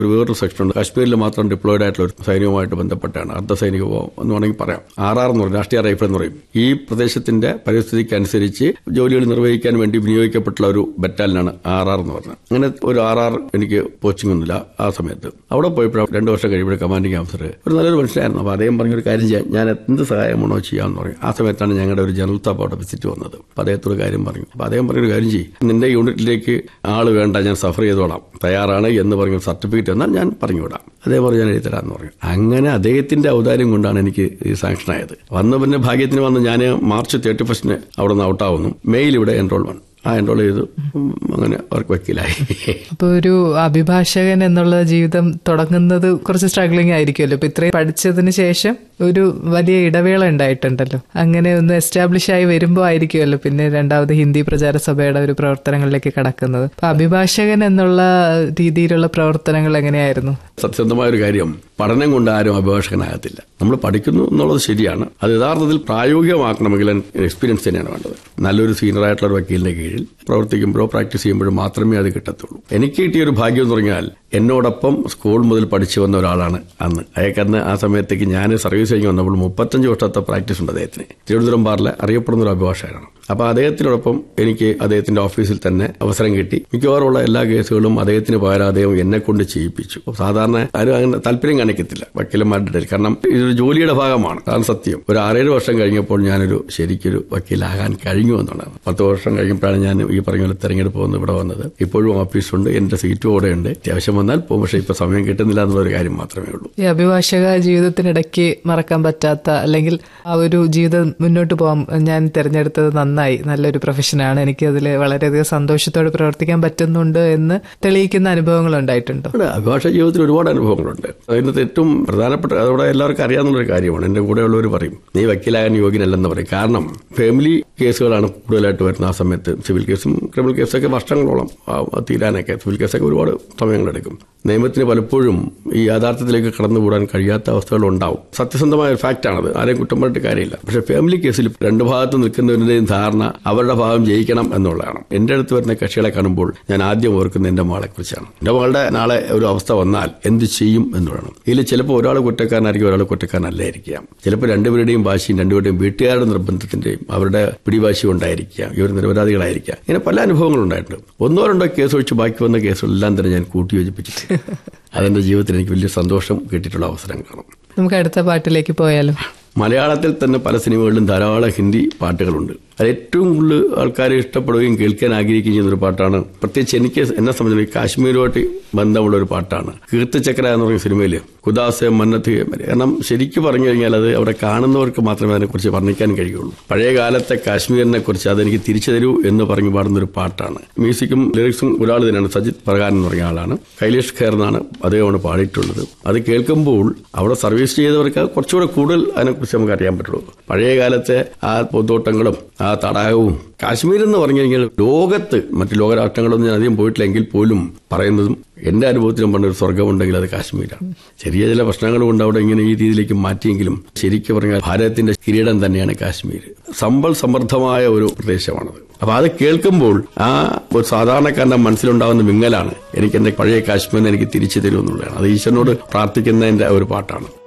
ഒരു വേറൊരു സെക്ഷൻ ഉണ്ട് കാശ്മീരിൽ മാത്രം ഡിപ്ലോയിഡ് ആയിട്ടുള്ള ഒരു സൈന്യവുമായിട്ട് ബന്ധപ്പെട്ടാണ് അർദ്ധ സൈനിക വിഭാഗം എന്ന് വേണമെങ്കിൽ പറയാം ആർ ആർ എന്ന് പറയും രാഷ്ട്രീയ റൈഫിൾ എന്ന് പറയും ഈ പ്രദേശത്തിന്റെ പരിസ്ഥിതിക്ക് അനുസരിച്ച് ജോലികൾ നിർവഹിക്കാൻ വേണ്ടി വിനിയോഗിക്കപ്പെട്ടുള്ള ഒരു ബറ്റാലിനാണ് ആർ ആർ എന്ന് പറഞ്ഞത് അങ്ങനെ ഒരു ആർ ആർ എനിക്ക് കോച്ചിങ് ഒന്നുമില്ല ആ സമയത്ത് അവിടെ പോയപ്പോൾ രണ്ടു വർഷം കഴിയുമ്പോൾ കമാൻഡിംഗ് ഓഫീസർ ഒരു നല്ലൊരു മനുഷ്യനായിരുന്നു അപ്പോൾ അദ്ദേഹം പറഞ്ഞൊരു കാര്യം ചെയ്യാം ഞാൻ എന്ത് സഹായമാണോ ചെയ്യാമെന്ന് പറയും ആ സമയത്താണ് ഞങ്ങളുടെ ഒരു ജനറൽ സ്റ്റാഫ് അവിടെ വിസിറ്റ് വന്നത് അപ്പോൾ അദ്ദേഹത്തോട് കാര്യം പറഞ്ഞു അപ്പോൾ അദ്ദേഹം പറഞ്ഞൊരു കാര്യം ചെയ്യും നിന്റെ യൂണിറ്റിലേക്ക് ആള് വേണ്ട ഞാൻ സഫർ ചെയ്തോളാം തയ്യാറാണ് എന്ന് പറഞ്ഞ സർട്ടിഫിക്കറ്റ് എന്നാൽ ഞാൻ പറഞ്ഞു വിടാം അതേ പറഞ്ഞു ഞാൻ എഴുതി തരാമെന്ന് പറഞ്ഞു അങ്ങനെ അദ്ദേഹത്തിന്റെ ഔദാര്യം കൊണ്ടാണ് എനിക്ക് ഈ സാങ്ഷൻ ആയത് വന്ന പിന്നെ ഭാഗ്യത്തിന് വന്ന് ഞാൻ മാർച്ച് തേർട്ടി ഫസ്റ്റിന് അവിടെ നിന്ന് ഔട്ടാവുന്നു മെയിൽ ഇവിടെ എൻറോൾമെന്റ് ആ എൻറോൾ ചെയ്തു ഉം, അങ്ങനെ അവർക്ക് വക്കീലായി അപ്പൊ ഒരു അഭിഭാഷകൻ എന്നുള്ള ജീവിതം തുടങ്ങുന്നത് കുറച്ച് സ്ട്രഗ്ലിംഗ് ആയിരിക്കുമല്ലോ ഇപ്പൊ ഇത്രയും പഠിച്ചതിന് ശേഷം ഒരു വലിയ ഇടവേള ഉണ്ടായിട്ടുണ്ടല്ലോ അങ്ങനെ ഒന്ന് എസ്റ്റാബ്ലിഷ് ആയി വരുമ്പോൾ ആയിരിക്കുമല്ലോ പിന്നെ രണ്ടാമത് ഹിന്ദി പ്രചാര സഭയുടെ ഒരു പ്രവർത്തനങ്ങളിലേക്ക് കടക്കുന്നത് അപ്പൊ അഭിഭാഷകൻ എന്നുള്ള രീതിയിലുള്ള പ്രവർത്തനങ്ങൾ എങ്ങനെയായിരുന്നു സത്യസന്ധമായ ഒരു കാര്യം പഠനം കൊണ്ട് ആരും അഭിഭാഷകനാകത്തില്ല നമ്മൾ പഠിക്കുന്നു എന്നുള്ളത് ശരിയാണ് അത് യഥാർത്ഥത്തിൽ പ്രായോഗികമാക്കണമെങ്കിൽ എക്സ്പീരിയൻസ് തന്നെയാണ് വേണ്ടത് നല്ലൊരു സീനിയർ ആയിട്ടുള്ള ഒരു വക്കീലിന്റെ കീഴിൽ പ്രവർത്തിക്കുമ്പോഴോ പ്രാക്ടീസ് ചെയ്യുമ്പോഴോ മാത്രമേ അത് കിട്ടത്തുള്ളൂ എനിക്ക് കിട്ടിയ ഒരു ഭാഗ്യം എന്ന് പറഞ്ഞാൽ എന്നോടൊപ്പം സ്കൂൾ മുതൽ പഠിച്ചു വന്ന ഒരാളാണ് അന്ന് അയാൾക്കന്ന് ആ സമയത്തേക്ക് ഞാൻ സർവീസ് കഴിഞ്ഞ് വന്നപ്പോൾ മുപ്പത്തഞ്ച് വർഷത്തെ പ്രാക്ടീസ് ഉണ്ട് അദ്ദേഹത്തിന് തിരുവനന്തപുരം ബാറിലെ അറിയപ്പെടുന്ന ഒരു അഭിഭാഷകനാണ് അപ്പോൾ അദ്ദേഹത്തിനോടൊപ്പം എനിക്ക് അദ്ദേഹത്തിന്റെ ഓഫീസിൽ തന്നെ അവസരം കിട്ടി മിക്കവാറുമുള്ള എല്ലാ കേസുകളും അദ്ദേഹത്തിന് പകരം അദ്ദേഹം എന്നെ കൊണ്ട് ചെയ്യിപ്പിച്ചു അപ്പോൾ സാധാരണ ആരും അങ്ങനെ താല്പര്യം കാണിക്കത്തില്ല വക്കീലന്മാരുടെ ഇടയിൽ കാരണം ഇതൊരു ജോലിയുടെ ഭാഗമാണ് അതാണ് സത്യം ഒരു ആറേഴ് വർഷം കഴിഞ്ഞപ്പോൾ ഞാനൊരു ശരിക്കൊരു വക്കീലാകാൻ കഴിഞ്ഞു എന്നുള്ളതാണ് പത്ത് വർഷം കഴിയുമ്പോഴാണ് ഞാൻ ഈ പറഞ്ഞ പോലെ തെരഞ്ഞെടുപ്പ് വന്ന് ഇവിടെ വന്നത് ഇപ്പോഴും ഓഫീസുണ്ട് എന്റെ സീറ്റും അവിടെ ഉണ്ട് അത്യാവശ്യം വന്നാൽ പോകും പക്ഷേ ഇപ്പൊ സമയം കിട്ടുന്നില്ല എന്നുള്ള കാര്യം മാത്രമേ ഉള്ളൂ ഈ അഭിഭാഷക ജീവിതത്തിനിടയ്ക്ക് മറക്കാൻ പറ്റാത്ത അല്ലെങ്കിൽ ആ ഒരു ജീവിതം മുന്നോട്ട് പോകാൻ ഞാൻ തിരഞ്ഞെടുത്തത് നന്നായി നല്ലൊരു പ്രൊഫഷനാണ് എനിക്ക് അതിൽ വളരെയധികം സന്തോഷത്തോടെ പ്രവർത്തിക്കാൻ പറ്റുന്നുണ്ട് എന്ന് തെളിയിക്കുന്ന അനുഭവങ്ങൾ ഉണ്ടായിട്ടുണ്ടോ ഇവിടെ അഭിഭാഷക ജീവിതത്തിൽ ഒരുപാട് അനുഭവങ്ങളുണ്ട് അതിനകത്ത് ഏറ്റവും പ്രധാനപ്പെട്ട അതോടെ എല്ലാവർക്കും അറിയാവുന്നൊരു കാര്യമാണ് എന്റെ കൂടെയുള്ളവർ പറയും നീ വക്കീലാകാൻ യോഗ്യനല്ലെന്ന് പറയും കാരണം ഫാമിലി കേസുകളാണ് കൂടുതലായിട്ട് വരുന്ന ആ സമയത്ത് സിവിൽ കേസും ക്രിമിനൽ കേസൊക്കെ വർഷങ്ങളോളം ആ, തീരാനൊക്കെ സിവിൽ കേസൊക്കെ ഒരുപാട് സമയങ്ങളെടുക്കും നിയമത്തിന് പലപ്പോഴും ഈ യാഥാർത്ഥ്യത്തിലേക്ക് കടന്നുകൂടാൻ കഴിയാത്ത അവസ്ഥകൾ ഉണ്ടാവും സത്യസന്ധമായ ഒരു ഫാക്റ്റാണത് ആരെയും കുറ്റം പറഞ്ഞിട്ട് കാര്യമില്ല പക്ഷേ ഫാമിലി കേസിൽ രണ്ട് ഭാഗത്ത് നിൽക്കുന്നവരുടെയും ധാരണ അവരുടെ ഭാഗം ജയിക്കണം എന്നുള്ളതാണ് എന്റെ അടുത്ത് വരുന്ന കക്ഷികളെ കാണുമ്പോൾ ഞാൻ ആദ്യം ഓർക്കുന്ന എന്റെ മകളെ കുറിച്ചാണ് എന്റെ മകളുടെ നാളെ ഒരു അവസ്ഥ വന്നാൽ എന്ത് ചെയ്യും എന്നുള്ളതാണ് ഇതിൽ ചിലപ്പോൾ ഒരാൾ കുറ്റക്കാരനായിരിക്കും ഒരാൾ കുറ്റക്കാരനല്ലായിരിക്കാം ചിലപ്പോൾ രണ്ടുപേരുടെയും വാശിയും രണ്ടുപേരുടെയും വീട്ടുകാരുടെ നിർബന്ധത്തിന്റെയും അവരുടെ പിടിവാശിയും ഉണ്ടായിരിക്കാം ഇവർ നിരപരാധികളായിരിക്കാം ഇങ്ങനെ പല അനുഭവങ്ങളും ഉണ്ടായിട്ടുണ്ട് ഒന്നോ രണ്ടോ കേസ് ഒഴിച്ച് ബാക്കി വന്ന കേസുകളെല്ലാം തന്നെ ഞാൻ കൂട്ടിയോജിപ്പിച്ചിട്ട് അതെന്റെ ജീവിതത്തിൽ എനിക്ക് വലിയ സന്തോഷം കിട്ടിയിട്ടുള്ള അവസരങ്ങളാണ് നമുക്ക് അടുത്ത പാട്ടിലേക്ക് പോയാലോ മലയാളത്തിൽ തന്നെ പല സിനിമകളിലും ധാരാളം ഹിന്ദി പാട്ടുകളുണ്ട് അത് ഏറ്റവും കൂടുതൽ ആൾക്കാർ ഇഷ്ടപ്പെടുകയും കേൾക്കാൻ ആഗ്രഹിക്കുകയും ചെയ്യുന്ന ഒരു പാട്ടാണ് പ്രത്യേകിച്ച് എനിക്ക് എന്നെ സംബന്ധിച്ച് കാശ്മീരുമായിട്ട് ബന്ധമുള്ള ഒരു പാട്ടാണ് കീർത്തിചക്ര എന്ന് പറയുന്ന സിനിമയിൽ കുദാസെ മന്നത്ത് കാരണം ശരിക്കും പറഞ്ഞു കഴിഞ്ഞാൽ അത് അവിടെ കാണുന്നവർക്ക് മാത്രമേ അതിനെക്കുറിച്ച് വർണ്ണിക്കാൻ കഴിയുള്ളൂ പഴയ കാലത്തെ കാശ്മീരിനെ കുറിച്ച് അതെനിക്ക് തിരിച്ചു തരൂ എന്ന് പറഞ്ഞു പാടുന്ന ഒരു പാട്ടാണ് മ്യൂസിക്കും ലിറിക്സും ഒരാൾ തന്നെയാണ് സജിത് പ്രകാരൻ എന്ന് പറഞ്ഞ ആളാണ് കൈലേഷ് ഖേർ എന്നാണ് അദ്ദേഹമാണ് പാടിയിട്ടുള്ളത് അത് കേൾക്കുമ്പോൾ അവിടെ സർവീസ് ചെയ്തവർക്ക് കുറച്ചുകൂടെ കൂടുതൽ അതിനെക്കുറിച്ച് നമുക്ക് അറിയാൻ പറ്റുള്ളൂ പഴയ കാലത്തെ ആ പൂന്തോട്ടങ്ങളും ആ തടാകവും കാശ്മീർ എന്ന് പറഞ്ഞു കഴിഞ്ഞാൽ ലോകത്ത് മറ്റു ലോകരാഷ്ട്രങ്ങളൊന്നും ഞാൻ അധികം പോയിട്ടില്ലെങ്കിൽ പോലും പറയുന്നതും എന്റെ അനുഭവത്തിലും പണ്ടൊരു സ്വർഗമുണ്ടെങ്കിൽ അത് കാശ്മീരാണ് ചെറിയ ചില പ്രശ്നങ്ങൾ കൊണ്ട് അവിടെ ഇങ്ങനെ ഈ രീതിയിലേക്ക് മാറ്റിയെങ്കിലും ശരിക്കും പറഞ്ഞാൽ ഭാരതത്തിന്റെ കിരീടം തന്നെയാണ് കാശ്മീർ സമ്പൽ സമൃദ്ധമായ ഒരു പ്രദേശമാണത് അപ്പൊ അത് കേൾക്കുമ്പോൾ ആ ഒരു സാധാരണക്കാരന്റെ മനസ്സിലുണ്ടാകുന്ന വിങ്ങലാണ് എനിക്ക് എന്റെ പഴയ കാശ്മീരിനെ എനിക്ക് തിരിച്ചു തരുമെന്നുള്ളതാണ് അത് ഈശ്വരനോട് പ്രാർത്ഥിക്കുന്നതിന്റെ ഒരു പാട്ടാണ്